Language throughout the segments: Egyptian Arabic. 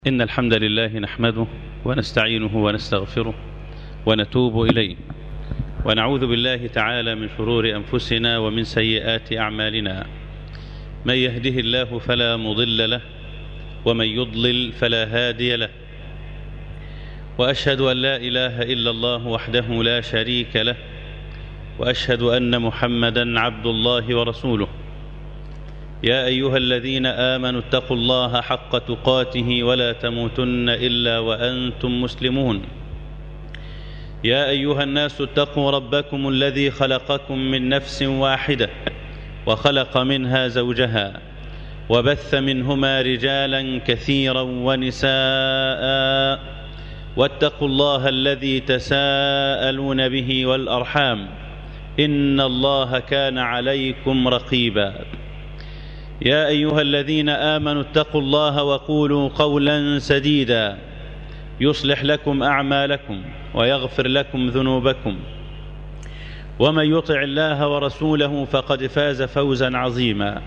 إن الحمد لله نحمده ونستعينه ونستغفره ونتوب إليه ونعوذ بالله تعالى من شرور أنفسنا ومن سيئات أعمالنا من يهده الله فلا مضل له ومن يضلل فلا هادي له وأشهد أن لا إله إلا الله وحده لا شريك له وأشهد أن محمدا عبد الله ورسوله يا أيها الذين آمنوا اتقوا الله حق تقاته ولا تموتن إلا وأنتم مسلمون يا أيها الناس اتقوا ربكم الذي خلقكم من نفس واحدة وخلق منها زوجها وبث منهما رجالا كثيرا ونساء واتقوا الله الذي تساءلون به والأرحام إن الله كان عليكم رقيبا يا أيها الذين آمنوا اتقوا الله وقولوا قولا سديدا يصلح لكم أعمالكم ويغفر لكم ذنوبكم ومن يطع الله ورسوله فقد فاز فوزا عظيما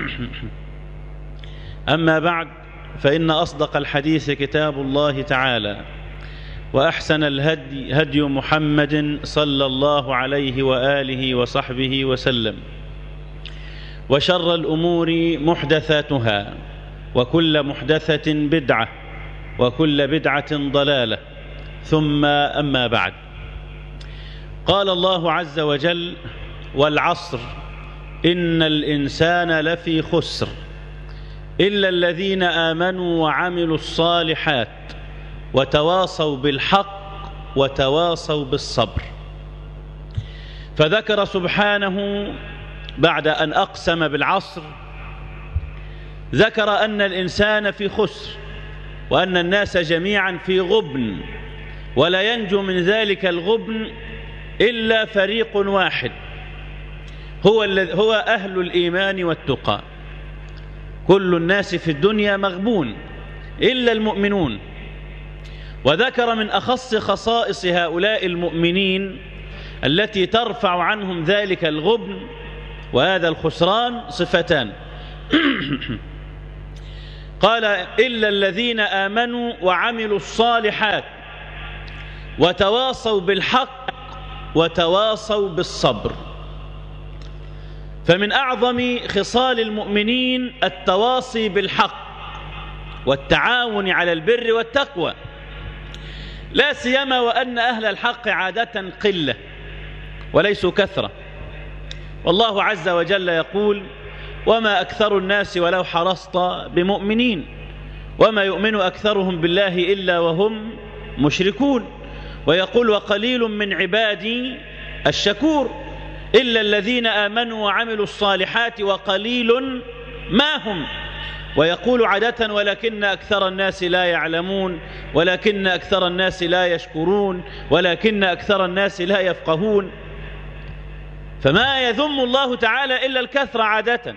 أما بعد فإن أصدق الحديث كتاب الله تعالى وأحسن الهدي هدي محمد صلى الله عليه وآله وصحبه وسلم وشر الأمور محدثاتها وكل محدثة بدعة وكل بدعة ضلالة ثم أما بعد قال الله عز وجل والعصر إن الإنسان لفي خسر إلا الذين آمنوا وعملوا الصالحات وتواصوا بالحق وتواصوا بالصبر فذكر سبحانه بعد أن أقسم بالعصر ذكر أن الإنسان في خسر وأن الناس جميعا في غبن ولا ينجو من ذلك الغبن إلا فريق واحد هو, هو أهل الإيمان والتقى كل الناس في الدنيا مغبون إلا المؤمنون وذكر من أخص خصائص هؤلاء المؤمنين التي ترفع عنهم ذلك الغبن وهذا الخسران صفتان قال إلا الذين آمنوا وعملوا الصالحات وتواصوا بالحق وتواصوا بالصبر فمن أعظم خصال المؤمنين التواصي بالحق والتعاون على البر والتقوى لا سيما وأن أهل الحق عادة قلة وليسوا كثرة والله عز وجل يقول وما أكثر الناس ولو حرصت بمؤمنين وما يؤمن أكثرهم بالله إلا وهم مشركون ويقول وقليل من عبادي الشكور إلا الذين آمنوا وعملوا الصالحات وقليل ما هم ويقول عادة ولكن أكثر الناس لا يعلمون ولكن أكثر الناس لا يشكرون ولكن أكثر الناس لا يفقهون فما يذم الله تعالى إلا الكثرة عادة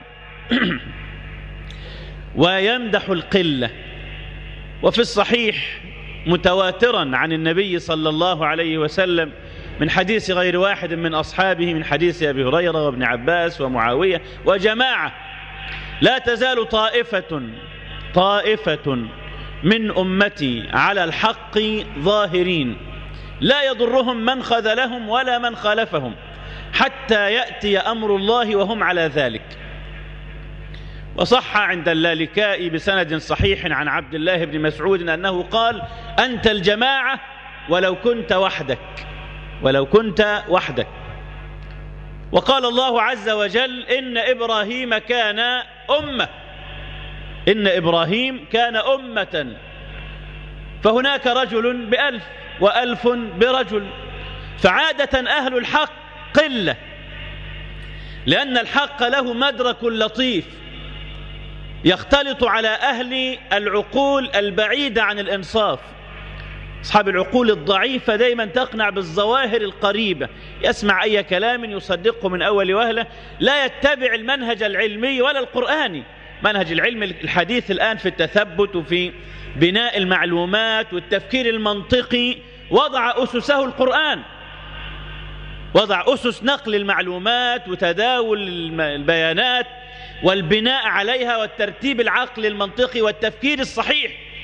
ويمدح القلة وفي الصحيح متواترا عن النبي صلى الله عليه وسلم من حديث غير واحد من أصحابه من حديث أبي هريرة وابن عباس ومعاوية وجماعة لا تزال طائفة طائفة من أمتي على الحق ظاهرين لا يضرهم من خذلهم ولا من خالفهم حتى يأتي أمر الله وهم على ذلك وصح عند اللالكاء بسند صحيح عن عبد الله بن مسعود أنه قال أنت الجماعة ولو كنت وحدك ولو كنت وحدك وقال الله عز وجل إن إبراهيم كان أمة إن إبراهيم كان أمة فهناك رجل بألف وألف برجل فعادة أهل الحق قلة لأن الحق له مدرك لطيف يختلط على أهل العقول البعيدة عن الإنصاف أصحاب العقول الضعيفة دايما تقنع بالظواهر القريبة يسمع أي كلام يصدقه من أول وهلة لا يتبع المنهج العلمي ولا القرآني منهج العلم الحديث الآن في التثبت وفي بناء المعلومات والتفكير المنطقي وضع أسسه القرآن وضع أسس نقل المعلومات وتداول البيانات والبناء عليها والترتيب العقل المنطقي والتفكير الصحيح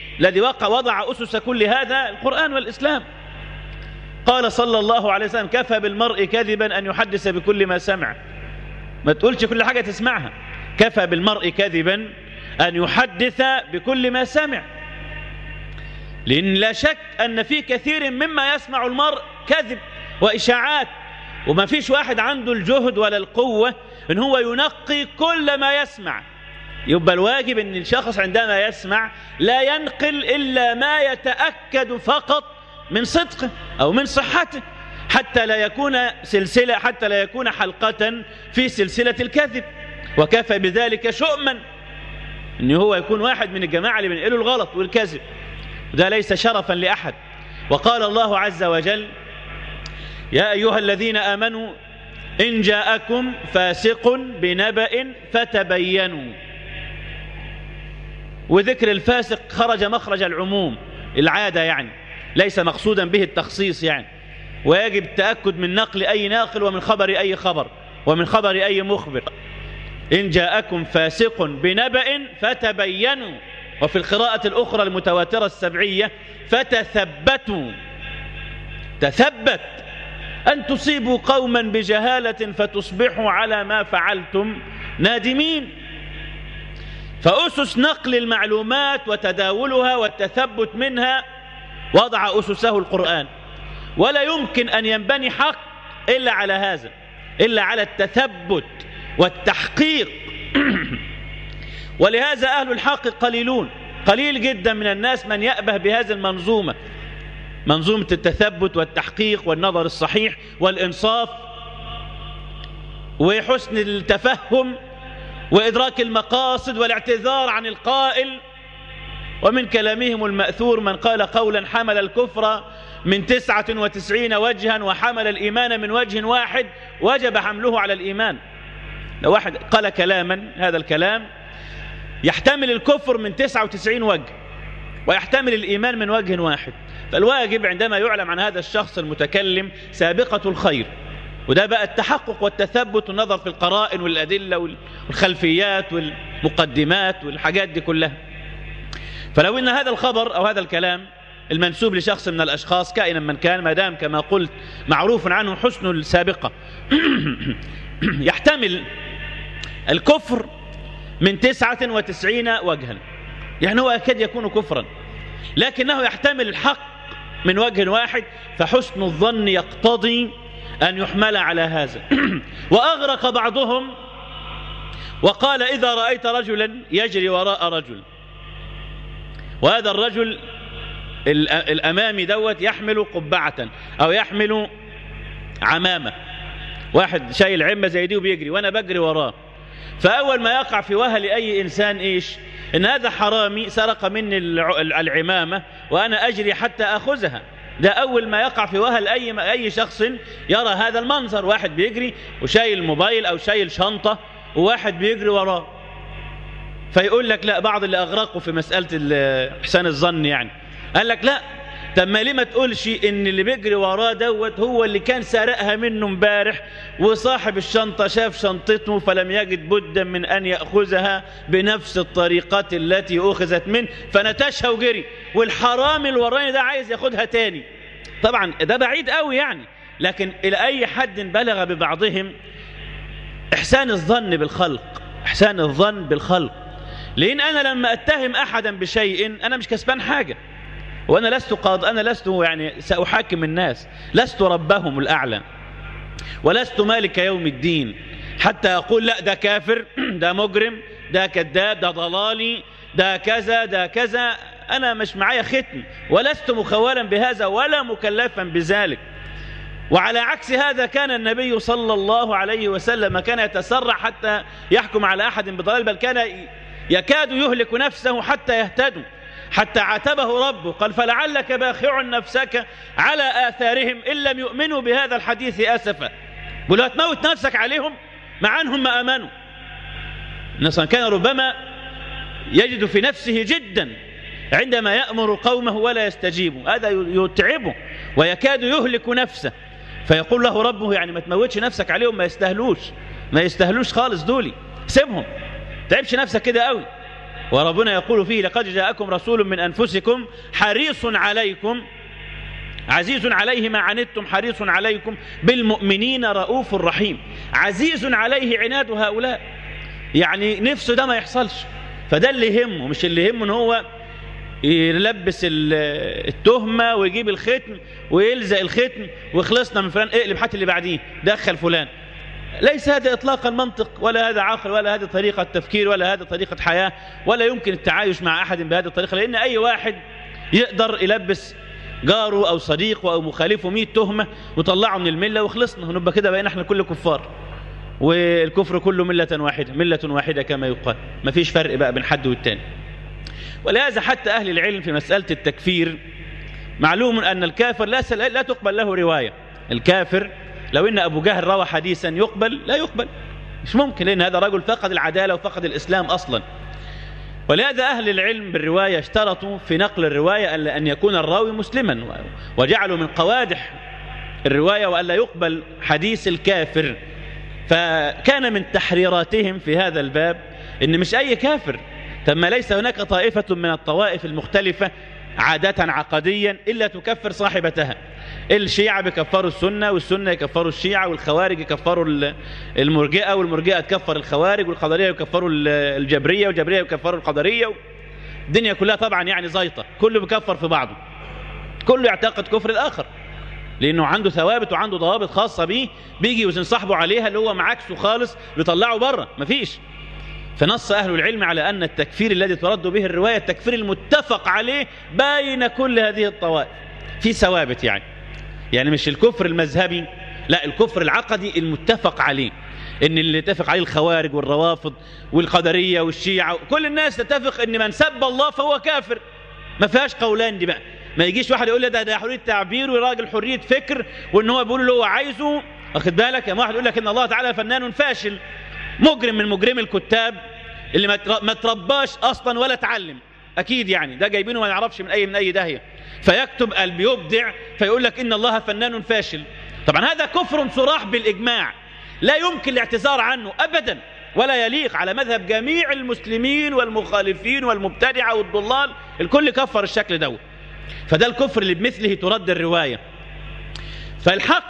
الذي وقع وضع أسس كل هذا القرآن والإسلام قال صلى الله عليه وسلم كفى بالمرء كذبا أن يحدث بكل ما سمع ما تقولش كل حاجة تسمعها كفى بالمرء كذبا أن يحدث بكل ما سمع لأن لا شك أن في كثير مما يسمع المرء كذب وإشاعات وما فيش واحد عنده الجهد ولا القوة ان هو ينقي كل ما يسمع يبقى الواجب ان الشخص عندما يسمع لا ينقل الا ما يتاكد فقط من صدقه او من صحته حتى لا يكون سلسله حتى لا يكون حلقه في سلسله الكذب وكفى بذلك شؤما ان هو يكون واحد من الجماعه اللي بينقلوا الغلط والكذب ده ليس شرفا لاحد وقال الله عز وجل يا ايها الذين امنوا إن جاءكم فاسق بنبأ فتبينوا وذكر الفاسق خرج مخرج العموم العادة يعني ليس مقصودا به التخصيص يعني ويجب التأكد من نقل أي ناقل ومن خبر أي خبر ومن خبر أي مخبر إن جاءكم فاسق بنبأ فتبينوا وفي القراءة الأخرى المتواترة السبعية فتثبتوا تثبت أن تصيبوا قوما بجهالة فتصبحوا على ما فعلتم نادمين فأسس نقل المعلومات وتداولها والتثبت منها وضع أسسه القرآن ولا يمكن أن ينبني حق إلا على هذا إلا على التثبت والتحقيق ولهذا أهل الحق قليلون قليل جدا من الناس من يأبه بهذه المنظومة منظومة التثبت والتحقيق والنظر الصحيح والإنصاف وحسن التفهم وإدراك المقاصد والاعتذار عن القائل ومن كلامهم المأثور من قال قولا حمل الكفر من تسعة وتسعين وجها وحمل الإيمان من وجه واحد وجب حمله على الإيمان لو واحد قال كلاما هذا الكلام يحتمل الكفر من تسعة وتسعين وجه ويحتمل الإيمان من وجه واحد فالواجب عندما يعلم عن هذا الشخص المتكلم سابقة الخير وده بقى التحقق والتثبت والنظر في القرائن والأدلة والخلفيات والمقدمات والحاجات دي كلها فلو ان هذا الخبر او هذا الكلام المنسوب لشخص من الاشخاص كائنا من كان ما دام كما قلت معروف عنه حسن السابقه يحتمل الكفر من تسعة وتسعين وجها يعني هو يكاد يكون كفرا لكنه يحتمل الحق من وجه واحد فحسن الظن يقتضي أن يحمل على هذا وأغرق بعضهم وقال إذا رأيت رجلا يجري وراء رجل وهذا الرجل الأمامي دوت يحمل قبعة أو يحمل عمامة واحد شايل عمة زي دي وبيجري وأنا بجري وراه فأول ما يقع في وهل أي إنسان إيش إن هذا حرامي سرق مني العمامة وأنا أجري حتى أخذها ده أول ما يقع في وهل أي, أي شخص يرى هذا المنظر واحد بيجري وشايل موبايل أو شايل شنطة وواحد بيجري وراه فيقول لك لا بعض اللي أغرقوا في مسألة إحسان الظن يعني قال لك لا طب ما ليه ما تقولش ان اللي بيجري وراه دوت هو اللي كان سارقها منه امبارح وصاحب الشنطه شاف شنطته فلم يجد بدا من ان ياخذها بنفس الطريقه التي اخذت منه فنتشها وجري والحرامي الوراني ده عايز ياخدها تاني طبعا ده بعيد قوي يعني لكن الى اي حد بلغ ببعضهم احسان الظن بالخلق احسان الظن بالخلق لان انا لما اتهم احدا بشيء انا مش كسبان حاجه وأنا لست قاض أنا لست يعني سأحاكم الناس لست ربهم الأعلى ولست مالك يوم الدين حتى أقول لا ده كافر ده مجرم ده كذاب ده ضلالي ده كذا ده كذا أنا مش معايا ختم ولست مخولا بهذا ولا مكلفا بذلك وعلى عكس هذا كان النبي صلى الله عليه وسلم كان يتسرع حتى يحكم على أحد بضلال بل كان يكاد يهلك نفسه حتى يهتدوا حتى عاتبه ربه قال فلعلك باخع نفسك على آثارهم إن لم يؤمنوا بهذا الحديث أسفا بقول هتموت نفسك عليهم مع أنهم ما أمنوا الناس كان ربما يجد في نفسه جدا عندما يأمر قومه ولا يستجيب هذا يتعبه ويكاد يهلك نفسه فيقول له ربه يعني ما تموتش نفسك عليهم ما يستهلوش ما يستهلوش خالص دولي سيبهم تعبش نفسك كده قوي وربنا يقول فيه لقد جاءكم رسول من أنفسكم حريص عليكم عزيز عليه ما عنتم حريص عليكم بالمؤمنين رؤوف رحيم عزيز عليه عناد هؤلاء يعني نفسه ده ما يحصلش فده اللي يهمه مش اللي يهمه ان هو يلبس التهمة ويجيب الختم ويلزق الختم وخلصنا من فلان اقلب حتى اللي بعديه دخل فلان ليس هذا إطلاقا منطق ولا هذا عقل ولا هذه طريقة تفكير ولا هذه طريقة حياة ولا يمكن التعايش مع أحد بهذه الطريقة لأن أي واحد يقدر يلبس جاره أو صديقه أو مخالفه مية تهمة وطلعه من الملة وخلصنا ونبقى كده بقينا احنا كل كفار والكفر كله ملة واحدة ملة واحدة كما يقال ما فيش فرق بقى بين حد والتاني ولهذا حتى أهل العلم في مسألة التكفير معلوم أن الكافر لا, لا تقبل له رواية الكافر لو إن أبو جهل روى حديثا يقبل لا يقبل مش ممكن لأن هذا رجل فقد العدالة وفقد الإسلام أصلا ولهذا أهل العلم بالرواية اشترطوا في نقل الرواية أن يكون الراوي مسلما وجعلوا من قوادح الرواية وألا يقبل حديث الكافر فكان من تحريراتهم في هذا الباب ان مش اي كافر طب ما ليس هناك طائفة من الطوائف المختلفة عادة عقديا إلا تكفر صاحبتها الشيعة بيكفروا السنة والسنة يكفروا الشيعة والخوارج يكفروا المرجئة والمرجئة تكفر الخوارج والقدرية يكفروا الجبرية والجبرية يكفروا القدرية الدنيا كلها طبعا يعني زيطة كله بيكفر في بعضه كله يعتقد كفر الآخر لأنه عنده ثوابت وعنده ضوابط خاصة بيه بيجي يوزن صاحبه عليها اللي هو معاكسه خالص بيطلعه بره مفيش فنص أهل العلم على أن التكفير الذي ترد به الرواية التكفير المتفق عليه بين كل هذه الطوائف في ثوابت يعني يعني مش الكفر المذهبي لا الكفر العقدي المتفق عليه ان اللي اتفق عليه الخوارج والروافض والقدرية والشيعة كل الناس تتفق ان من سب الله فهو كافر ما فيهاش قولان دي بقى ما يجيش واحد يقول لي ده ده حرية تعبير وراجل حرية فكر وان هو بيقول اللي هو عايزه واخد بالك يا واحد يقول لك ان الله تعالى فنان فاشل مجرم من مجرمي الكتاب اللي ما ترباش اصلا ولا اتعلم اكيد يعني ده جايبينه ما نعرفش من اي من اي داهيه فيكتب قلب يبدع فيقول لك ان الله فنان فاشل طبعا هذا كفر صراح بالاجماع لا يمكن الاعتذار عنه ابدا ولا يليق على مذهب جميع المسلمين والمخالفين والمبتدعه والضلال الكل كفر الشكل ده فده الكفر اللي بمثله ترد الروايه فالحق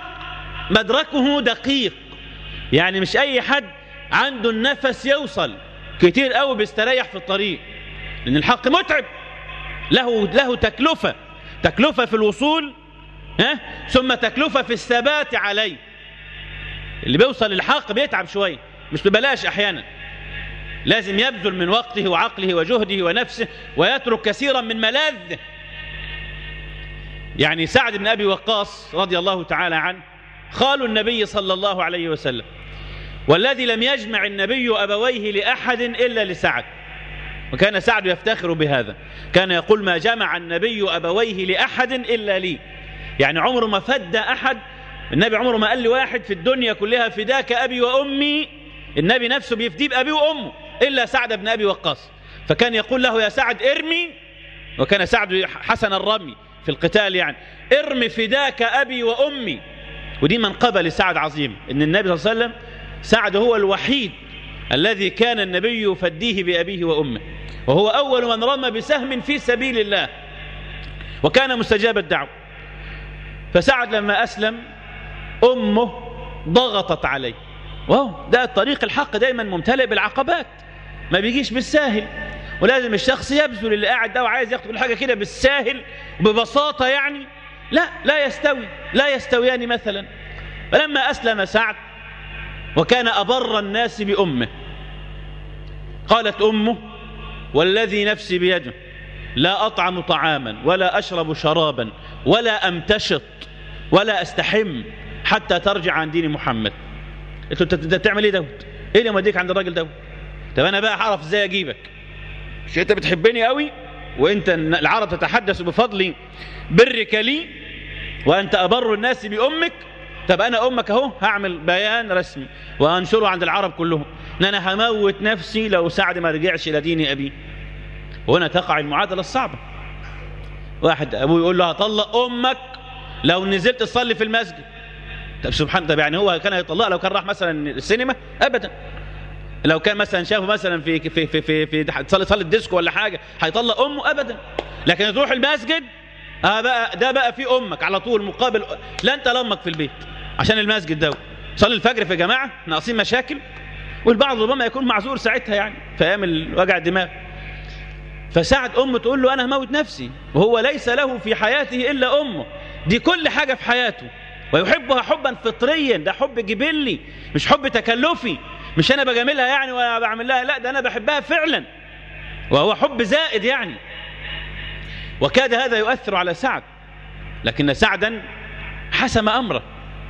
مدركه دقيق يعني مش اي حد عنده النفس يوصل كتير قوي بيستريح في الطريق لان الحق متعب له له تكلفه تكلفه في الوصول ها ثم تكلفه في الثبات عليه اللي بيوصل للحق بيتعب شويه مش ببلاش احيانا لازم يبذل من وقته وعقله وجهده ونفسه ويترك كثيرا من ملاذه يعني سعد بن ابي وقاص رضي الله تعالى عنه خال النبي صلى الله عليه وسلم والذي لم يجمع النبي أبويه لأحد إلا لسعد وكان سعد يفتخر بهذا كان يقول ما جمع النبي أبويه لأحد إلا لي يعني عمره ما فد أحد النبي عمره ما قال لواحد في الدنيا كلها فداك أبي وأمي النبي نفسه بيفديه بأبيه وأمه إلا سعد بن أبي وقاص فكان يقول له يا سعد ارمي وكان سعد حسن الرمي في القتال يعني ارمي فداك أبي وأمي ودي منقبة لسعد عظيم إن النبي صلى الله عليه وسلم سعد هو الوحيد الذي كان النبي يفديه بأبيه وأمه وهو أول من رمى بسهم في سبيل الله وكان مستجاب الدعوة فسعد لما أسلم أمه ضغطت عليه واو ده الطريق الحق دايما ممتلئ بالعقبات ما بيجيش بالساهل ولازم الشخص يبذل اللي قاعد ده وعايز ياخد كل حاجة كده بالساهل ببساطة يعني لا لا يستوي لا يستويان مثلا فلما أسلم سعد وكان أبر الناس بأمه قالت أمه والذي نفسي بيده لا أطعم طعاما ولا أشرب شرابا ولا أمتشط ولا أستحم حتى ترجع عن دين محمد قلت له انت بتعمل ايه دوت ايه اللي موديك عند الراجل دوت طب انا بقى هعرف ازاي اجيبك مش انت بتحبني قوي وانت العرب تتحدث بفضل برك لي وانت ابر الناس بامك طب انا امك اهو هعمل بيان رسمي وهنشره عند العرب كلهم ان انا هموت نفسي لو سعد ما رجعش الى دين ابيه وهنا تقع المعادله الصعبه واحد ابوه يقول له هطلق امك لو نزلت تصلي في المسجد طب سبحان طب يعني هو كان هيطلقها لو كان راح مثلا السينما ابدا لو كان مثلا شافه مثلا في في في في, في صلاه صلاه ديسكو ولا حاجه هيطلق امه ابدا لكن تروح المسجد اه بقى ده بقى في امك على طول مقابل لا انت لا امك في البيت عشان المسجد ده صلي الفجر في جماعه ناقصين مشاكل والبعض ربما يكون معذور ساعتها يعني في ايام وجع الدماغ فساعد امه تقول له انا هموت نفسي وهو ليس له في حياته الا امه دي كل حاجه في حياته ويحبها حبا فطريا ده حب جبلي مش حب تكلفي مش انا بجاملها يعني وبعمل لها لا ده انا بحبها فعلا وهو حب زائد يعني وكاد هذا يؤثر على سعد لكن سعدا حسم امره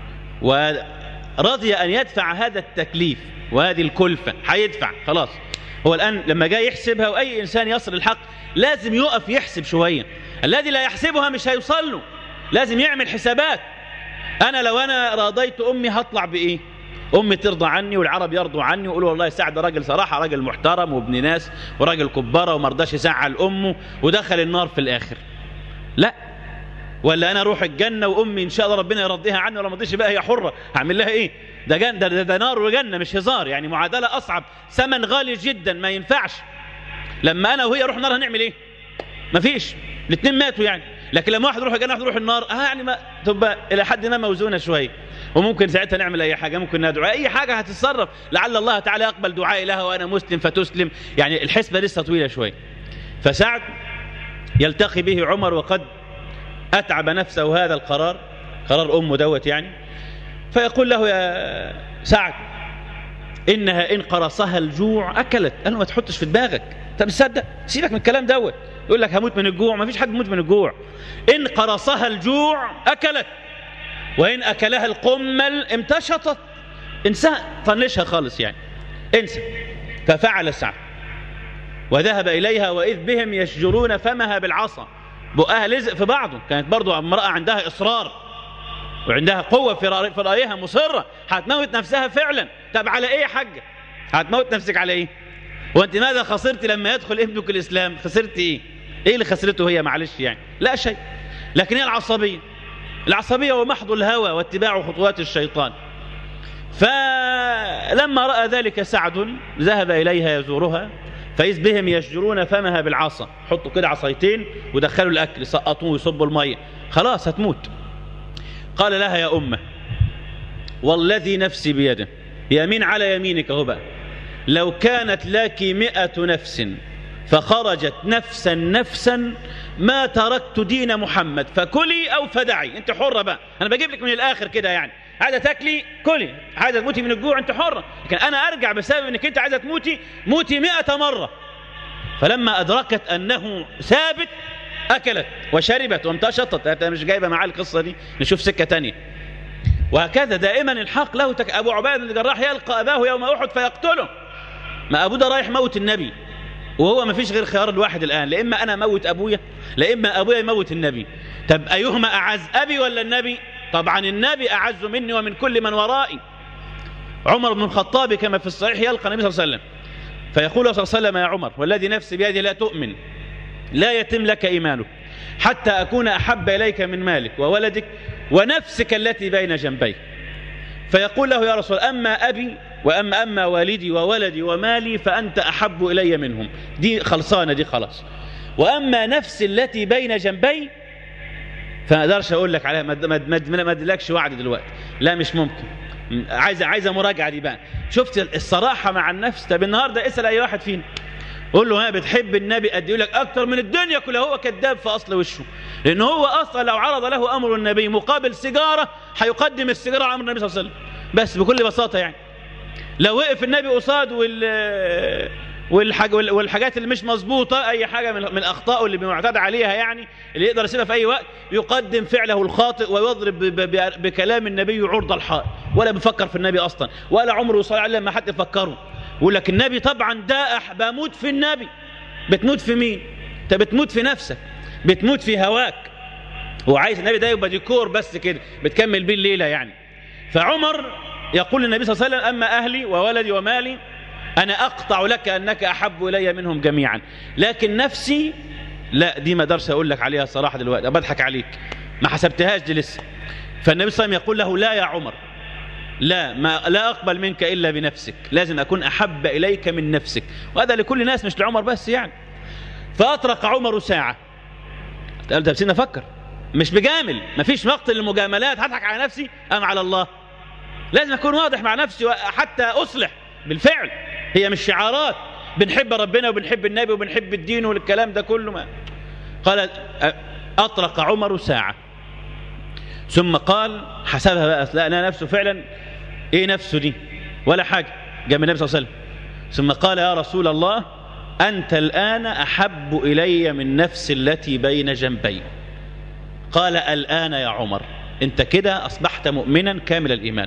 ورضي ان يدفع هذا التكليف وهذه الكلفه هيدفع خلاص هو الان لما جاي يحسبها واي انسان يصل الحق لازم يقف يحسب شويه الذي لا يحسبها مش هيوصل له لازم يعمل حسابات انا لو انا رضيت امي هطلع بايه امي ترضى عني والعرب يرضوا عني ويقولوا والله سعد راجل صراحه راجل محترم وابن ناس وراجل كباره وما رضاش يزعل امه ودخل النار في الاخر لا ولا انا اروح الجنه وامي ان شاء الله ربنا يرضيها عني ولا ما رضيش بقى هي حره هعمل لها ايه ده جن ده, ده, ده نار وجنه مش هزار يعني معادله اصعب ثمن غالي جدا ما ينفعش لما انا وهي نروح النار هنعمل ايه مفيش الاثنين ماتوا يعني لكن لما واحد يروح الجنه واحد يروح النار اه يعني ما تبقى الى حد ما موزونه شويه وممكن ساعتها نعمل اي حاجه ممكن ندعو اي حاجه هتتصرف لعل الله تعالى يقبل دعائي لها وانا مسلم فتسلم يعني الحسبه لسه طويله شويه فسعد يلتقي به عمر وقد اتعب نفسه هذا القرار قرار امه دوت يعني فيقول له يا سعد انها ان قرصها الجوع اكلت قال له ما تحطش في دماغك طب تصدق سيبك من الكلام دوت يقول لك هموت من الجوع ما فيش حد يموت من الجوع ان قرصها الجوع اكلت وإن أكلها القمل امتشطت انسى طنشها خالص يعني انسى ففعل سعد وذهب إليها وإذ بهم يشجرون فمها بالعصا بقها لزق في بعضه كانت برضو امرأة عندها إصرار وعندها قوة في في رأيها مصرة هتموت نفسها فعلا طب على إيه يا حاجة هتموت نفسك على إيه وأنت ماذا خسرت لما يدخل ابنك الإسلام خسرت إيه إيه اللي خسرته هي معلش يعني لا شيء لكن هي العصبية العصبية ومحض الهوى واتباع خطوات الشيطان فلما رأى ذلك سعد ذهب إليها يزورها فإذ بهم يشجرون فمها بالعصا حطوا كده عصايتين ودخلوا الأكل سقطوه ويصبوا المية خلاص هتموت قال لها يا أمة والذي نفسي بيده يمين على يمينك هو بقى لو كانت لك مئة نفس فخرجت نفسا نفسا ما تركت دين محمد فكلي او فدعي انت حرة بقى انا بجيب لك من الاخر كده يعني عايزه تاكلي كلي عايزه تموتي من الجوع انت حرة لكن انا ارجع بسبب انك انت عايزه تموتي موتي مئة مرة فلما ادركت انه ثابت اكلت وشربت وامتشطت انا مش جايبه معاه القصه دي نشوف سكه تانية وهكذا دائما الحق له تك... ابو عبيد بن الجراح يلقى اباه يوم احد فيقتله ما ابوه ده رايح موت النبي وهو ما فيش غير خيار الواحد الآن لا إما أنا أموت أبويا لا إما أبويا يموت النبي طب أيهما أعز أبي ولا النبي طبعا النبي أعز مني ومن كل من ورائي عمر بن الخطاب كما في الصحيح يلقى النبي صلى الله عليه وسلم فيقول صلى الله عليه وسلم يا عمر والذي نفسي بيده لا تؤمن لا يتم لك إيمانك حتى أكون أحب إليك من مالك وولدك ونفسك التي بين جنبيك فيقول له يا رسول أما أبي وأما أما والدي وولدي ومالي فأنت أحب إلي منهم دي خلصانة دي خلاص وأما نفسي التي بين جنبي فما اقدرش اقول لك عليها ما ادلكش وعد دلوقتي لا مش ممكن عايزه عايزه مراجعه دي بقى شفت الصراحه مع النفس طب النهارده اسال اي واحد فينا قول له ها بتحب النبي قد يقول لك اكتر من الدنيا كلها هو كذاب في اصل وشه لان هو اصلا لو عرض له امر النبي مقابل سيجاره هيقدم السيجاره على امر النبي صلى الله عليه وسلم بس بكل بساطه يعني لو وقف النبي قصاد وال والحاج والحاجات اللي مش مظبوطه اي حاجه من من اخطائه اللي معتاد عليها يعني اللي يقدر يسيبها في اي وقت يقدم فعله الخاطئ ويضرب بكلام النبي عرض الحائط ولا بيفكر في النبي اصلا ولا عمره يصلي عليه لما حد يفكره يقول لك النبي طبعا دائح بموت في النبي بتموت في مين انت بتموت في نفسك بتموت في هواك هو عايز النبي ده يبقى ديكور بس كده بتكمل بيه الليله يعني فعمر يقول للنبي صلى الله عليه وسلم أما أهلي وولدي ومالي أنا أقطع لك أنك أحب إلي منهم جميعا لكن نفسي لا دي ما اقدرش أقول لك عليها الصراحة دلوقتي بضحك عليك ما حسبتهاش دي لسه فالنبي صلى الله عليه وسلم يقول له لا يا عمر لا ما لا أقبل منك إلا بنفسك لازم أكون أحب إليك من نفسك وهذا لكل الناس مش لعمر بس يعني فأطرق عمر ساعة قال طب سيدنا فكر مش بجامل مفيش وقت للمجاملات هضحك على نفسي أم على الله لازم أكون واضح مع نفسي حتى أصلح بالفعل هي مش شعارات بنحب ربنا وبنحب النبي وبنحب الدين والكلام ده كله ما قال أطرق عمر ساعة ثم قال حسبها بقى لقى نفسه فعلا ايه نفسه دي ولا حاجة جاء من النبي صلى الله عليه وسلم ثم قال يا رسول الله أنت الآن أحب إلي من نفس التي بين جنبي قال الآن يا عمر أنت كده أصبحت مؤمنا كامل الإيمان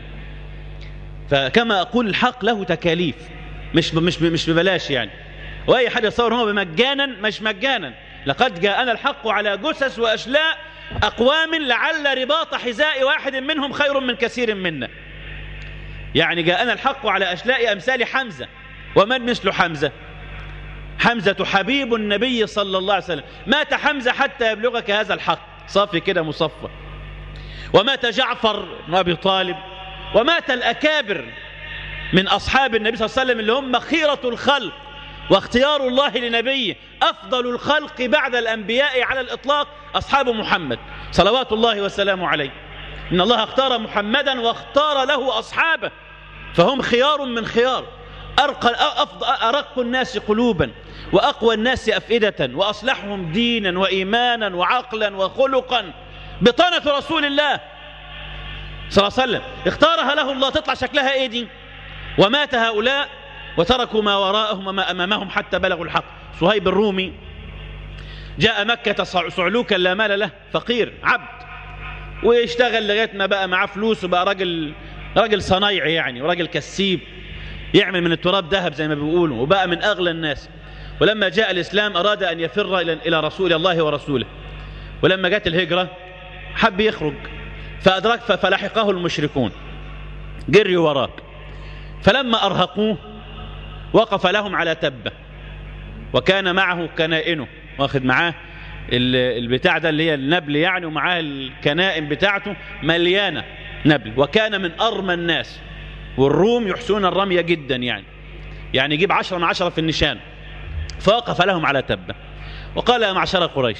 فكما أقول الحق له تكاليف مش مش مش ببلاش يعني وأي حد يتصور هو بمجانا مش مجانا لقد جاءنا الحق على جثث وأشلاء أقوام لعل رباط حذاء واحد منهم خير من كثير منا يعني جاءنا الحق على أشلاء أمثال حمزة ومن مثل حمزة حمزة حبيب النبي صلى الله عليه وسلم مات حمزة حتى يبلغك هذا الحق صافي كده مصفى ومات جعفر بن أبي طالب ومات الأكابر من أصحاب النبي صلى الله عليه وسلم اللي هم خيرة الخلق واختيار الله لنبيه أفضل الخلق بعد الأنبياء على الإطلاق أصحاب محمد صلوات الله وسلامه عليه إن الله اختار محمدا واختار له أصحابه فهم خيار من خيار أرقى أرق الناس قلوبا وأقوى الناس أفئدة وأصلحهم دينا وإيمانا وعقلا وخلقا بطانة رسول الله صلى الله عليه وسلم اختارها له الله تطلع شكلها ايه دي ومات هؤلاء وتركوا ما وراءهم وما أمامهم حتى بلغوا الحق صهيب الرومي جاء مكة صعلوكا لا مال له فقير عبد ويشتغل لغاية ما بقى معاه فلوس وبقى راجل راجل صنايعي يعني وراجل كسيب يعمل من التراب ذهب زي ما بيقولوا وبقى من أغلى الناس ولما جاء الإسلام أراد أن يفر إلى رسول الله ورسوله ولما جاءت الهجرة حب يخرج فأدرك فلحقه المشركون جري وراك فلما أرهقوه وقف لهم على تبة وكان معه كنائنه واخد معاه البتاع ده اللي هي النبل يعني ومعاه الكنائن بتاعته مليانة نبل وكان من أرمى الناس والروم يحسنون الرمي جدا يعني يعني يجيب عشرة من عشرة في النشان فوقف لهم على تبة وقال يا معشر قريش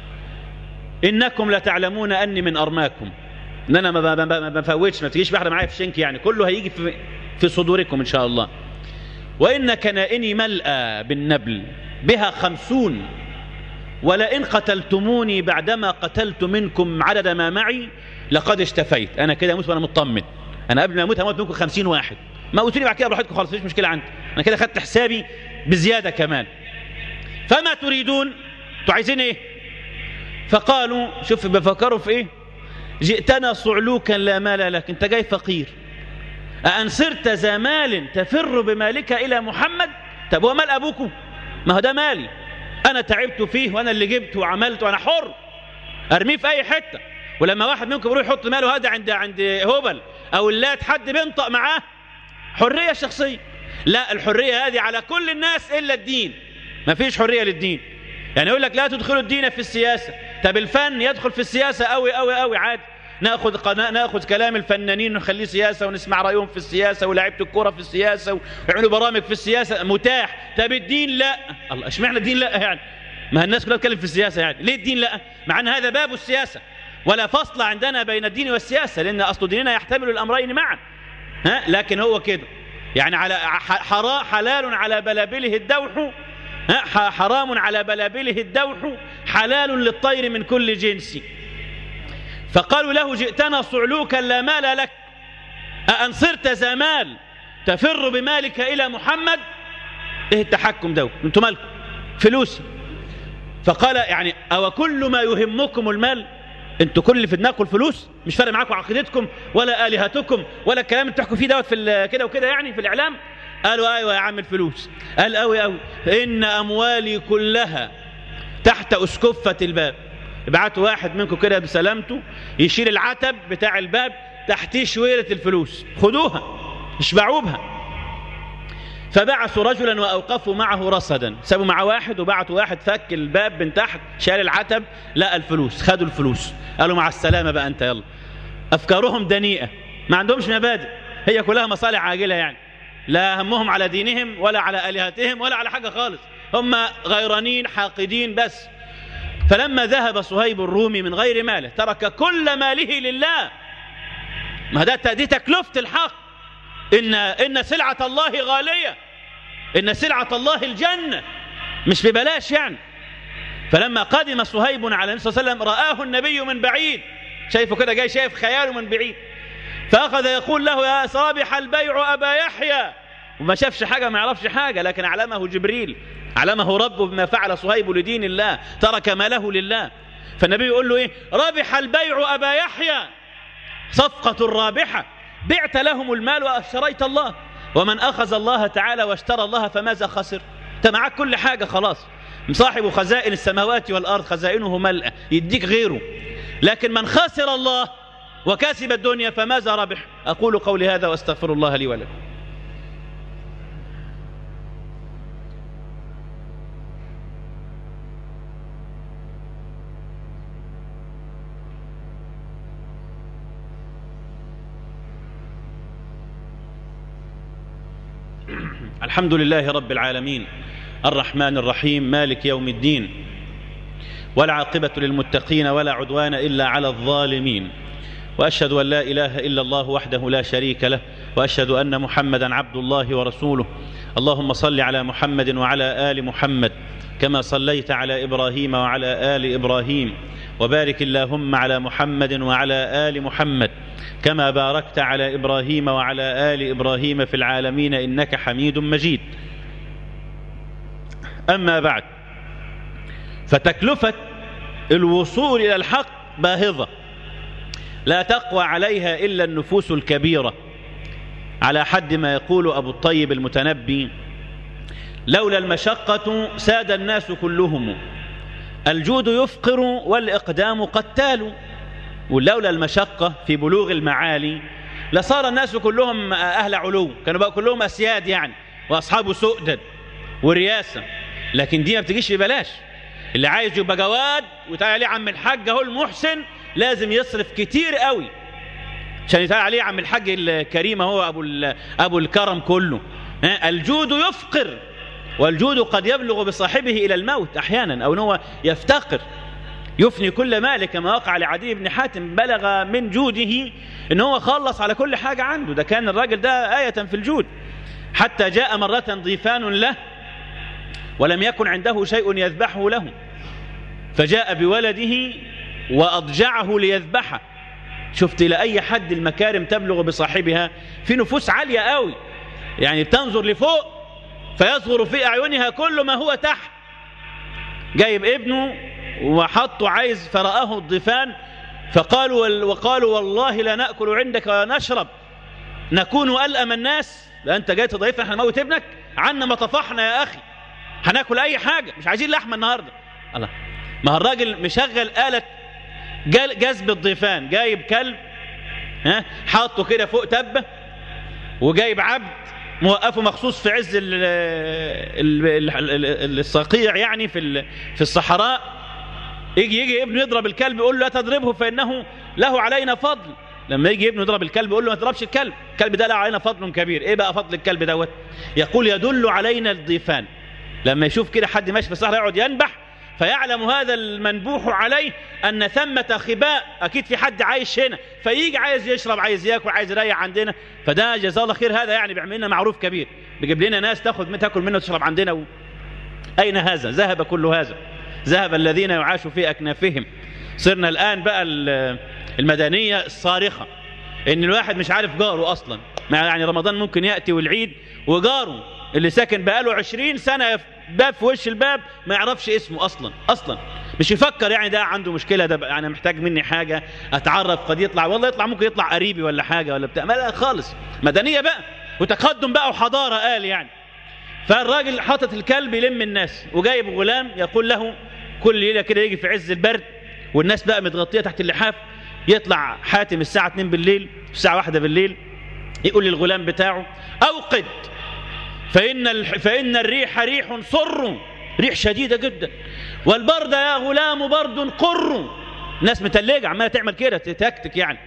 إنكم لتعلمون أني من أرماكم إن أنا ما بفوتش ما تجيش بحر معايا في شنك يعني كله هيجي في, في صدوركم إن شاء الله وإن كنائني ملأى بالنبل بها خمسون ولئن قتلتموني بعدما قتلت منكم عدد ما معي لقد اشتفيت أنا كده أموت وأنا مطمن أنا قبل ما أموت هموت منكم خمسين واحد ما قلتوني بعد كده براحتكم خالص مفيش مشكلة عندي أنا كده خدت حسابي بزيادة كمان فما تريدون انتوا عايزين ايه فقالوا شوف بفكروا في ايه جئتنا صعلوكا لا مال لك انت جاي فقير أأن صرت ذا مال تفر بمالك إلى محمد طب هو مال أبوكم ما هو ده مالي أنا تعبت فيه وأنا اللي جبت وعملت وأنا حر أرميه في أي حتة ولما واحد منكم يروح يحط ماله هذا عند عند هبل أو اللات حد بينطق معاه حرية شخصية لا الحرية هذه على كل الناس إلا الدين ما فيش حرية للدين يعني يقول لك لا تدخلوا الدين في السياسة طب الفن يدخل في السياسة قوي قوي قوي عادي ناخذ قناة ناخذ كلام الفنانين ونخليه سياسه ونسمع رايهم في السياسه ولاعيبه الكوره في السياسه ويعملوا برامج في السياسه متاح طب الدين لا الله اشمعنى الدين لا يعني ما الناس كلها بتتكلم في السياسه يعني ليه الدين لا مع ان هذا باب السياسه ولا فصل عندنا بين الدين والسياسه لان اصل ديننا يحتمل الامرين معا ها لكن هو كده يعني على حرا حلال على بلابله الدوح ها حرام على بلابله الدوح حلال للطير من كل جنس فقالوا له جئتنا صعلوكا لا مال لك أأن صرت ذا مال تفر بمالك إلى محمد إيه التحكم ده أنتم مالكم فلوس فقال يعني أو كل ما يهمكم المال انتوا كل اللي في دماغكم الفلوس مش فارق معاكم عقيدتكم ولا الهتكم ولا الكلام اللي بتحكوا فيه دوت في كده وكده يعني في الاعلام قالوا ايوه يا عم الفلوس قال قوي قوي ان اموالي كلها تحت اسكفه الباب ابعتوا واحد منكم كده بسلامته يشيل العتب بتاع الباب تحتيه شويرة الفلوس خدوها اشبعوا بها فبعثوا رجلا وأوقفوا معه رصدا سابوا مع واحد وبعتوا واحد فك الباب من تحت شال العتب لقى الفلوس خدوا الفلوس قالوا مع السلامة بقى أنت يلا أفكارهم دنيئة ما عندهمش مبادئ هي كلها مصالح عاجلة يعني لا همهم على دينهم ولا على آلهتهم ولا على حاجة خالص هم غيرانين حاقدين بس فلما ذهب صهيب الرومي من غير ماله ترك كل ماله لله ما ده دي تكلفة الحق إن, إن سلعة الله غالية إن سلعة الله الجنة مش ببلاش يعني فلما قدم صهيب على النبي صلى الله عليه وسلم رآه النبي من بعيد شايفه كده جاي شايف خياله من بعيد فأخذ يقول له يا صابح البيع أبا يحيى وما شافش حاجة ما يعرفش حاجة لكن علمه جبريل علمه ربه بما فعل صهيب لدين الله ترك ماله لله فالنبي يقول له ايه ربح البيع أبا يحيى صفقة رابحة بعت لهم المال واشتريت الله ومن أخذ الله تعالى واشترى الله فماذا خسر انت معاك كل حاجة خلاص صاحب خزائن السماوات والأرض خزائنه ملأ يديك غيره لكن من خسر الله وكسب الدنيا فماذا ربح أقول قولي هذا واستغفر الله لي ولكم الحمد لله رب العالمين الرحمن الرحيم مالك يوم الدين والعاقبة للمتقين ولا عدوان إلا على الظالمين وأشهد أن لا إله إلا الله وحده لا شريك له وأشهد أن محمدا عبد الله ورسوله اللهم صل على محمد وعلى آل محمد كما صليت على إبراهيم وعلى آل إبراهيم وبارك اللهم على محمد وعلى آل محمد كما باركت على إبراهيم وعلى آل إبراهيم في العالمين إنك حميد مجيد أما بعد فتكلفة الوصول إلى الحق باهظة لا تقوى عليها إلا النفوس الكبيرة على حد ما يقول أبو الطيب المتنبي لولا المشقة ساد الناس كلهم الجود يفقر والإقدام قتال ولولا المشقة في بلوغ المعالي لصار الناس كلهم أهل علو كانوا بقى كلهم أسياد يعني وأصحاب سؤدد ورياسة لكن دي ما بتجيش ببلاش اللي عايز يبقى جواد وتعالى عليه عم الحاج اهو المحسن لازم يصرف كتير قوي عشان يتعالى عليه عم الحاج الكريم هو ابو ابو الكرم كله الجود يفقر والجود قد يبلغ بصاحبه الى الموت احيانا او ان هو يفتقر يفني كل ماله كما وقع لعدي بن حاتم بلغ من جوده ان هو خلص على كل حاجه عنده ده كان الراجل ده ايه في الجود حتى جاء مره ضيفان له ولم يكن عنده شيء يذبحه له فجاء بولده وأضجعه ليذبحه شفت إلى أي حد المكارم تبلغ بصاحبها في نفوس عالية قوي يعني تنظر لفوق فيصغر في أعينها كل ما هو تحت جايب ابنه وحطه عايز فرآه الضيفان فقالوا وقالوا والله لا نأكل عندك ولا نشرب نكون ألأم الناس لا أنت جاي تضيفنا احنا نموت ابنك عنا ما طفحنا يا أخي هناكل اي حاجه مش عايزين لحمه النهارده الله ما هو الراجل مشغل آلة جذب الضيفان جايب كلب ها حاطه كده فوق تبه وجايب عبد موقفه مخصوص في عز ال ال ال الصقيع يعني في في الصحراء يجي يجي ابنه يضرب الكلب يقول له لا تضربه فانه له علينا فضل لما يجي ابنه يضرب الكلب يقول له ما تضربش الكلب الكلب ده له علينا فضل كبير ايه بقى فضل الكلب دوت يقول يدل علينا الضيفان لما يشوف كده حد ماشي في الصحراء يقعد ينبح فيعلم هذا المنبوح عليه أن ثمة خباء أكيد في حد عايش هنا فيجي عايز يشرب عايز ياكل عايز يريح عندنا فده جزاه الله خير هذا يعني بيعمل لنا معروف كبير بيجيب لنا ناس تاخد تاكل منه وتشرب عندنا و... أين هذا ذهب كل هذا ذهب الذين يعاشوا في أكنافهم صرنا الآن بقى المدنية الصارخة إن الواحد مش عارف جاره أصلا يعني رمضان ممكن يأتي والعيد وجاره اللي ساكن بقاله عشرين سنة باب في وش الباب ما يعرفش اسمه أصلا أصلا مش يفكر يعني ده عنده مشكلة ده يعني محتاج مني حاجة أتعرف قد يطلع والله يطلع ممكن يطلع قريبي ولا حاجة ولا بتاع ما لا خالص مدنية بقى وتقدم بقى وحضارة قال يعني فالراجل حاطط الكلب يلم الناس وجايب غلام يقول له كل ليلة كده يجي في عز البرد والناس بقى متغطية تحت اللحاف يطلع حاتم الساعة 2 بالليل الساعة 1 بالليل يقول للغلام بتاعه أوقد فإن, ال... فإن الريح ريح صر ريح شديدة جدا والبرد يا غلام برد قر ناس متلجة عمالة تعمل كده تتكتك يعني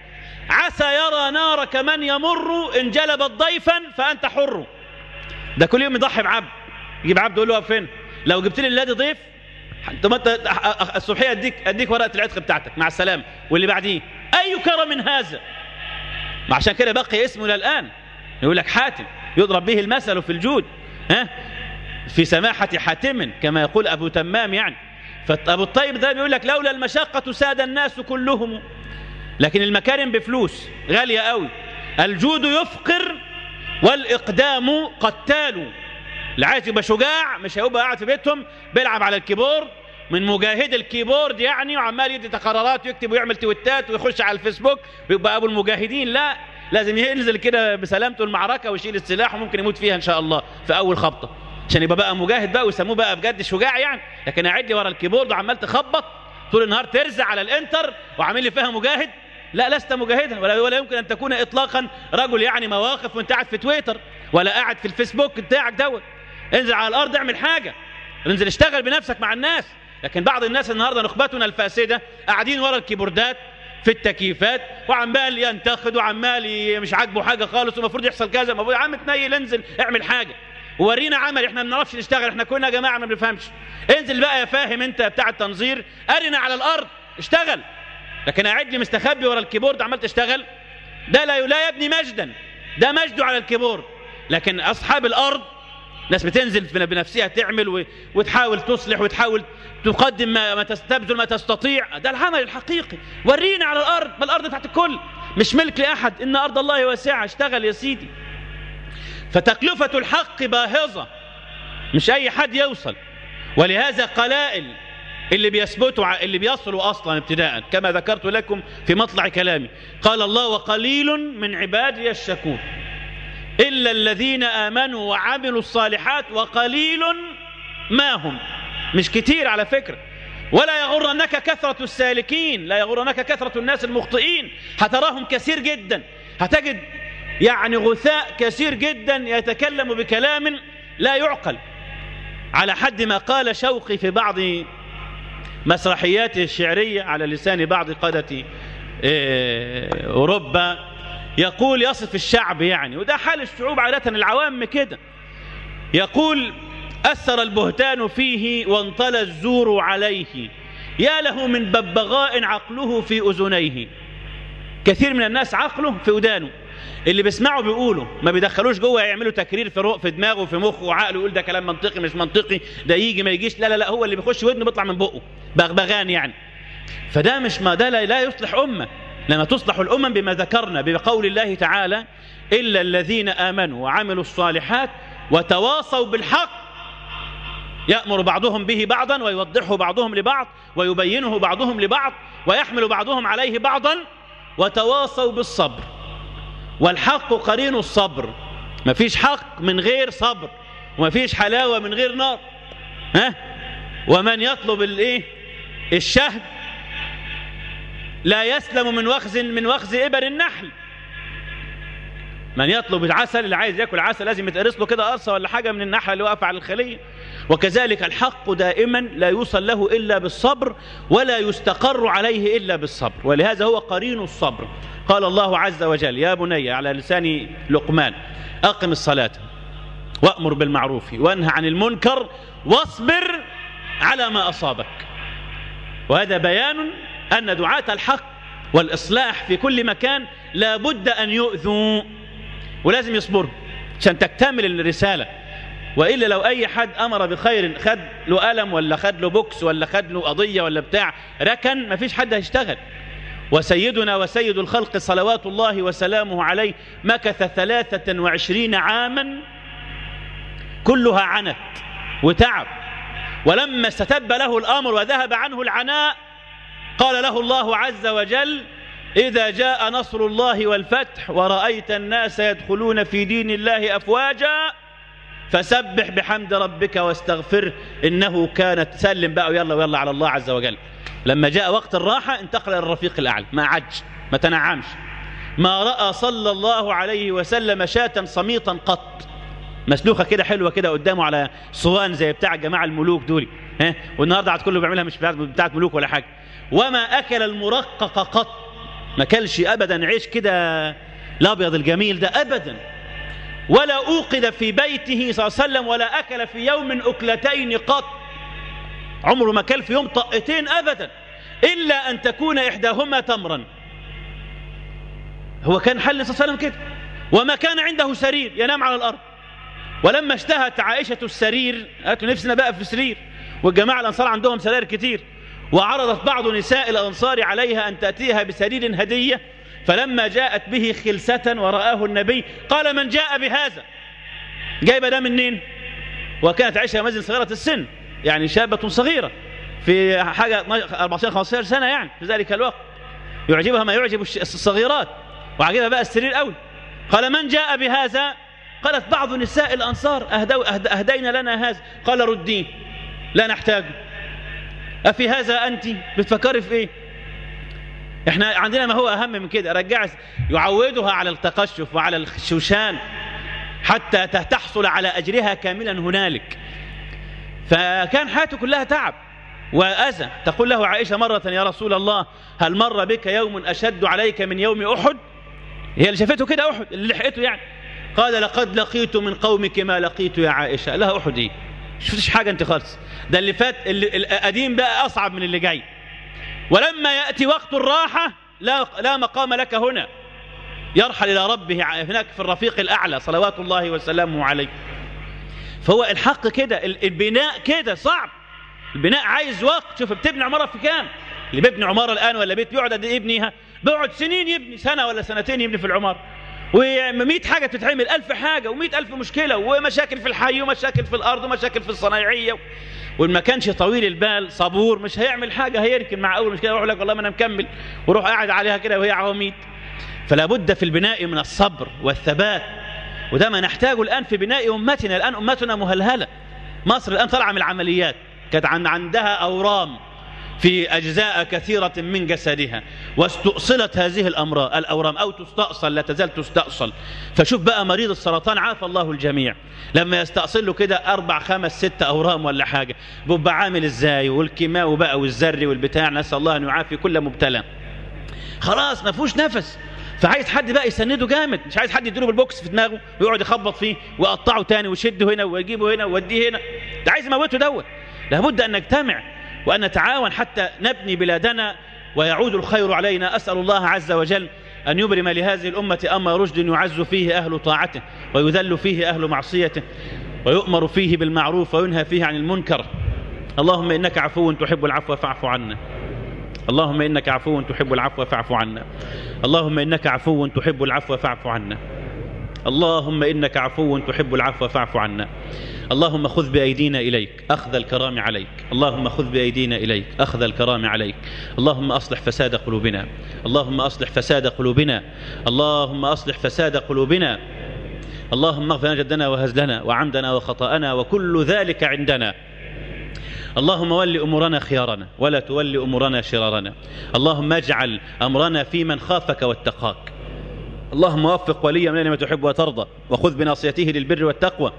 عسى يرى نارك من يمر إن جلبت ضيفا فأنت حر ده كل يوم يضحي بعبد يجيب عبد يقول له فين لو جبت لي اللادي ضيف انت الصبحيه اديك اديك ورقه العتق بتاعتك مع السلامه واللي بعديه اي كرم هذا ما عشان كده بقي اسمه الى الان يقول لك حاتم يضرب به المثل في الجود ها في سماحه حاتم كما يقول ابو تمام يعني فابو الطيب ده بيقول لك لولا المشقه ساد الناس كلهم لكن المكارم بفلوس غاليه قوي الجود يفقر والاقدام قتال اللي عايز يبقى شجاع مش هيبقى قاعد في بيتهم بيلعب على الكيبورد من مجاهد الكيبورد يعني وعمال يدي تقرارات ويكتب ويعمل تويتات ويخش على الفيسبوك ويبقى ابو المجاهدين لا لازم ينزل كده بسلامته المعركه ويشيل السلاح وممكن يموت فيها ان شاء الله في اول خبطه عشان يبقى بقى مجاهد بقى ويسموه بقى بجد شجاع يعني لكن قاعد لي ورا الكيبورد وعمال تخبط طول النهار ترزع على الانتر وعامل لي فيها مجاهد لا لست مجاهدا ولا ولا يمكن ان تكون اطلاقا رجل يعني مواقف وانت قاعد في تويتر ولا قاعد في الفيسبوك بتاعك دوت انزل على الارض اعمل حاجه انزل اشتغل بنفسك مع الناس لكن بعض الناس النهارده نخبتنا الفاسده قاعدين ورا الكيبوردات في التكييفات وعمال ينتقد وعمال مش عاجبه حاجه خالص ومفروض يحصل كذا المفروض يا عم تنيل انزل اعمل حاجه ورينا عمل احنا ما بنعرفش نشتغل احنا كلنا يا جماعه ما بنفهمش انزل بقى يا فاهم انت بتاع التنظير ارنا على الارض اشتغل لكن قاعد لي مستخبي ورا الكيبورد عمال تشتغل ده لا لا يبني مجدا ده مجده على الكيبورد لكن اصحاب الارض ناس بتنزل بنفسها تعمل وتحاول تصلح وتحاول تقدم ما, ما تبذل ما تستطيع ده العمل الحقيقي ورينا على الارض ما الارض بتاعت الكل مش ملك لاحد ان ارض الله واسعه اشتغل يا سيدي فتكلفه الحق باهظه مش اي حد يوصل ولهذا قلائل اللي بيثبتوا اللي بيصلوا اصلا ابتداء كما ذكرت لكم في مطلع كلامي قال الله وقليل من عبادي الشكور إلا الذين آمنوا وعملوا الصالحات وقليل ما هم مش كتير على فكرة ولا يغرنك كثرة السالكين لا يغرنك كثرة الناس المخطئين هتراهم كثير جدا هتجد يعني غثاء كثير جدا يتكلم بكلام لا يعقل على حد ما قال شوقي في بعض مسرحياته الشعرية على لسان بعض قادة أوروبا يقول يصف الشعب يعني وده حال الشعوب عادة العوام كده يقول أثر البهتان فيه وانطلى الزور عليه يا له من ببغاء عقله في أذنيه كثير من الناس عقله في ودانه اللي بيسمعوا بيقولوا ما بيدخلوش جوه يعملوا تكرير في في دماغه في مخه وعقله يقول ده كلام منطقي مش منطقي ده يجي ما يجيش لا لا لا هو اللي بيخش ودنه بيطلع من بقه بغبغان يعني فده مش ما ده لا, لا يصلح امه لما تصلح الامم بما ذكرنا بقول الله تعالى الا الذين امنوا وعملوا الصالحات وتواصوا بالحق يأمر بعضهم به بعضا ويوضحه بعضهم لبعض ويبينه بعضهم لبعض ويحمل بعضهم عليه بعضا وتواصوا بالصبر والحق قرين الصبر مفيش حق من غير صبر ومفيش حلاوة من غير نار ها ومن يطلب الايه الشهد لا يسلم من وخز من وخز إبر النحل من يطلب العسل اللي عايز ياكل عسل لازم يتقرص له كده قرصه ولا حاجه من النحله اللي واقفه على الخليه وكذلك الحق دائما لا يوصل له الا بالصبر ولا يستقر عليه الا بالصبر ولهذا هو قرين الصبر قال الله عز وجل يا بني على لسان لقمان اقم الصلاه وامر بالمعروف وانهى عن المنكر واصبر على ما اصابك وهذا بيان ان دعاه الحق والاصلاح في كل مكان لا بد ان يؤذوا ولازم يصبروا عشان تكتمل الرسالة وإلا لو أي حد أمر بخير خد له قلم ولا خد له بوكس ولا خد له قضية ولا بتاع ركن ما فيش حد هيشتغل وسيدنا وسيد الخلق صلوات الله وسلامه عليه مكث ثلاثة وعشرين عاما كلها عنت وتعب ولما استتب له الأمر وذهب عنه العناء قال له الله عز وجل إذا جاء نصر الله والفتح ورأيت الناس يدخلون في دين الله أفواجا فسبح بحمد ربك واستغفره إنه كانت سلم بقى ويلا ويلا على الله عز وجل لما جاء وقت الراحة انتقل إلى الرفيق الأعلى ما عج ما تنعمش ما رأى صلى الله عليه وسلم شاة صميطا قط مسلوخة كده حلوة كده قدامه على صوان زي بتاع جماعة الملوك دول ها والنهارده عاد كله بيعملها مش بتاعت ملوك ولا حاجة وما أكل المرقق قط ما كلش أبدا عيش كده الأبيض الجميل ده أبدا ولا أوقد في بيته صلى الله عليه وسلم ولا أكل في يوم أكلتين قط عمره ما كل في يوم طقتين أبدا إلا أن تكون إحداهما تمرا هو كان حل صلى الله عليه وسلم كده وما كان عنده سرير ينام على الأرض ولما اشتهت عائشة السرير قالت له نفسنا بقى في سرير والجماعة الأنصار عندهم سرير كتير وعرضت بعض نساء الأنصار عليها أن تأتيها بسرير هدية فلما جاءت به خلسة ورآه النبي قال من جاء بهذا جايبه ده منين وكانت عائشة مازن صغيرة السن يعني شابة صغيرة في حاجة 14 15 سنة يعني في ذلك الوقت يعجبها ما يعجب الصغيرات وعجبها بقى السرير قوي قال من جاء بهذا قالت بعض نساء الأنصار أهدو أهدينا لنا هذا قال رديه لا نحتاجه أفي هذا أنت بتفكري في إيه احنا عندنا ما هو أهم من كده رجع يعودها على التقشف وعلى الشوشان حتى تحصل على أجرها كاملا هنالك فكان حياته كلها تعب وأذى تقول له عائشة مرة يا رسول الله هل مر بك يوم أشد عليك من يوم أحد هي اللي شافته كده أحد اللي لحقته يعني قال لقد لقيت من قومك ما لقيت يا عائشة لها أحد إيه شفتش حاجة أنت خالص ده اللي فات اللي القديم بقى أصعب من اللي جاي ولما يأتي وقت الراحة لا, لا مقام لك هنا يرحل إلى ربه هناك في الرفيق الأعلى صلوات الله وسلامه عليه فهو الحق كده البناء كده صعب البناء عايز وقت شوف بتبني عمارة في كام اللي بيبني عمارة الآن ولا بيت بيقعد قد ايه يبنيها بيقعد سنين يبني سنة ولا سنتين يبني في العمارة و100 حاجة تتعمل ألف حاجة و100 ألف مشكلة ومشاكل في الحي ومشاكل في الأرض ومشاكل في الصنايعية وإن ما كانش طويل البال صبور مش هيعمل حاجة هيركن مع أول مشكلة يروح لك والله ما أنا مكمل وروح قاعد عليها كده وهي عواميد فلا بد في البناء من الصبر والثبات وده ما نحتاجه الآن في بناء أمتنا الآن أمتنا مهلهلة مصر الآن طالعة من العمليات كانت عندها أورام في أجزاء كثيرة من جسدها واستؤصلت هذه الأمراض الأورام أو تستأصل لا تزال تستأصل فشوف بقى مريض السرطان عافى الله الجميع لما يستأصل له كده أربع خمس ست أورام ولا حاجة بيبقى عامل إزاي والكيماوي بقى والزري والبتاع نسأل الله أن يعافي كل مبتلى خلاص ما فيهوش نفس فعايز حد بقى يسنده جامد مش عايز حد يديله بالبوكس في دماغه ويقعد يخبط فيه ويقطعه تاني ويشده هنا ويجيبه هنا ويوديه هنا ده عايز يموته دوت لابد أن نجتمع وأن نتعاون حتى نبني بلادنا ويعود الخير علينا أسأل الله عز وجل أن يبرم لهذه الأمة أمر رشد يعز فيه أهل طاعته ويذل فيه أهل معصيته ويؤمر فيه بالمعروف وينهى فيه عن المنكر اللهم إنك عفو تحب العفو فاعف عنا اللهم إنك عفو تحب العفو فاعف عنا اللهم إنك عفو تحب العفو فاعف عنا اللهم إنك عفو تحب العفو فاعف عنا اللهم خذ بأيدينا إليك أخذ الكرام عليك اللهم خذ بأيدينا إليك أخذ الكرام عليك اللهم أصلح فساد قلوبنا اللهم أصلح فساد قلوبنا اللهم أصلح فساد قلوبنا اللهم اغفر جدنا وهزلنا وعمدنا وخطأنا وكل ذلك عندنا اللهم ول أمورنا خيارنا ولا تول أمورنا شرارنا اللهم اجعل أمرنا في من خافك واتقاك اللهم وفق وليا من ما تحب وترضى وخذ بناصيته للبر والتقوى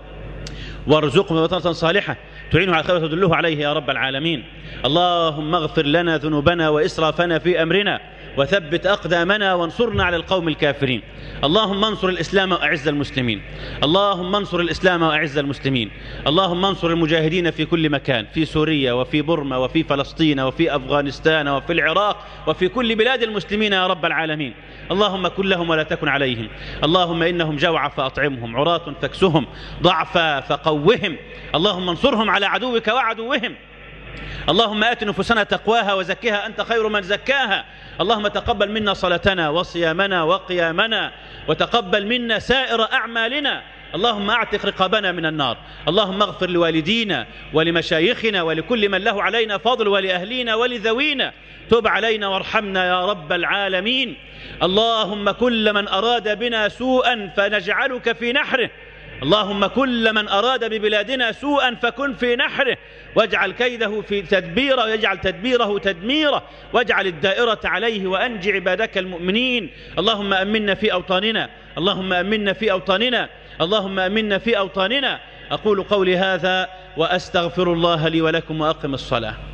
وارزقه بطنة صالحة تعينه على الخير وتدله عليه يا رب العالمين اللهم اغفر لنا ذنوبنا وإسرافنا في أمرنا وثبت أقدامنا وانصرنا على القوم الكافرين اللهم انصر الإسلام وأعز المسلمين اللهم انصر الإسلام وأعز المسلمين اللهم انصر المجاهدين في كل مكان في سوريا وفي برما وفي فلسطين وفي أفغانستان وفي العراق وفي كل بلاد المسلمين يا رب العالمين اللهم كن لهم ولا تكن عليهم اللهم إنهم جوع فأطعمهم عراة فاكسهم ضعفا فقوهم اللهم انصرهم على عدوك وعدوهم اللهم آت نفوسنا تقواها وزكها أنت خير من زكاها اللهم تقبل منا صلاتنا وصيامنا وقيامنا وتقبل منا سائر أعمالنا اللهم اعتق رقابنا من النار اللهم اغفر لوالدينا ولمشايخنا ولكل من له علينا فضل ولأهلينا ولذوينا تب علينا وارحمنا يا رب العالمين اللهم كل من أراد بنا سوءا فنجعلك في نحره اللهم كل من أراد ببلادنا سوءا فكن في نحره واجعل كيده في تدبيره واجعل تدبيره تدميره واجعل الدائرة عليه وأنجع عبادك المؤمنين اللهم أمنا في أوطاننا اللهم أمنا في أوطاننا اللهم أمنا في أوطاننا أقول قولي هذا وأستغفر الله لي ولكم وأقم الصلاة